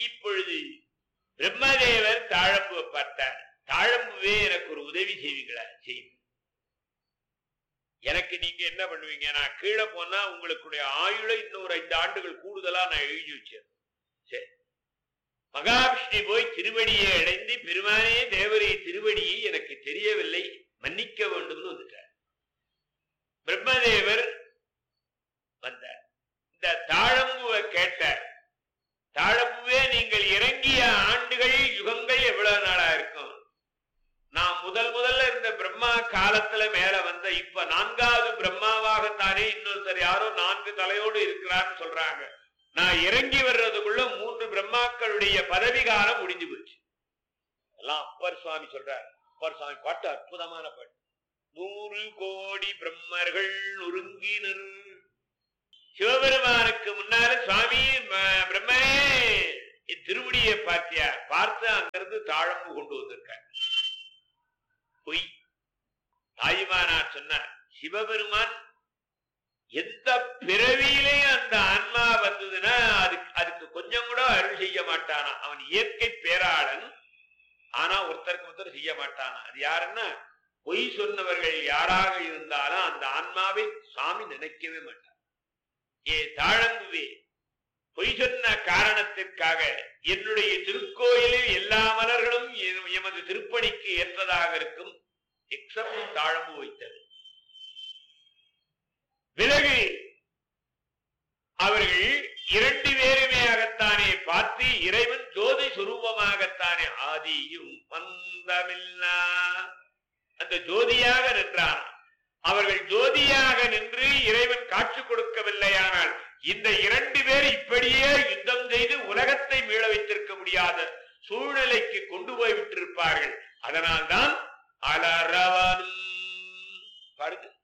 இப்பொழுது பிரம்மதேவர் தாழம்புவை பார்த்தார் தாழம்புவே எனக்கு ஒரு உதவி செய்வீங்களா செய்யும் எனக்கு நீங்க என்ன பண்ணுவீங்க நான் கீழே போனா உங்களுடைய ஆயுளை இன்னொரு ஐந்து ஆண்டுகள் கூடுதலா நான் எழுதி வச்சேன் சரி மகாவிஷ்ணு போய் திருவடியை அடைந்து பெருமானே தேவரை திருவடியை எனக்கு தெரியவில்லை மன்னிக்க வேண்டும்னு வந்துட்டார் பிரம்மதேவர் வந்தார் இந்த தாழம்புவை கேட்டார் தாழம்புவே நீங்கள் இறங்கிய ஆண்டுகள் யுகங்கள் எவ்வளவு நாளா இருக்கும் நான் முதல் முதல்ல இருந்த பிரம்மா காலத்துல மேல வந்த இப்ப நான்காவது பிரம்மாவாகத்தானே இன்னொருத்தர் யாரோ நான்கு தலையோடு இருக்கிறான்னு சொல்றாங்க நான் இறங்கி வர்றதுக்குள்ள மூன்று பிரம்மாக்களுடைய பதவி காலம் முடிஞ்சு போச்சு எல்லாம் அப்பர் சுவாமி சொல்றார் அப்பர் சுவாமி பாட்டு அற்புதமான பாட்டு நூறு கோடி பிரம்மர்கள் நொறுங்கினர் சிவபெருமானுக்கு முன்னால சுவாமி ம- பிரம்மனே என் திருவடியை பார்த்தியா பார்த்து அங்கிருந்து தாழம்பு கொண்டு வந்திருக்கார் பொய் தாயுமானார் சொன்னார் சிவபெருமான் எந்த பிறவியிலையும் அந்த ஆன்மா வந்ததுன்னா அதுக்கு அதுக்கு கொஞ்சம் கூட அருள் செய்ய மாட்டானா அவன் இயற்கை பேராளன் ஆனா ஒருத்தருக்கு ஒருத்தர் செய்ய மாட்டானா அது யாருன்னா பொய் சொன்னவர்கள் யாராக இருந்தாலும் அந்த ஆன்மாவை சாமி நினைக்கவே மாட்டார் ஏ தாழங்குவே பொய் சொன்ன காரணத்திற்காக என்னுடைய திருக்கோயிலில் எல்லா மலர்களும் எ- எமது திருப்பணிக்கு ஏற்றதாக இருக்கும் எக்ஸப்ட் தாழம்பு வைத்தது பிறகு அவர்கள் இரண்டு பேருமேயாகத்தானே பார்த்து இறைவன் ஜோதி சுரூபமாகத்தானே ஆதியும் மந்தமில்லா அந்த ஜோதியாக நின்றான் அவர்கள் ஜோதியாக நின்று இறைவன் காட்சி கொடுக்கவில்லையானால் இந்த இரண்டு பேர் இப்படியே யுத்தம் செய்து உலகத்தை மீள வைத்திருக்க முடியாத சூழ்நிலைக்கு கொண்டு போய் விட்டிருப்பார்கள் அதனால்தான் அலரவனும் பாருங்க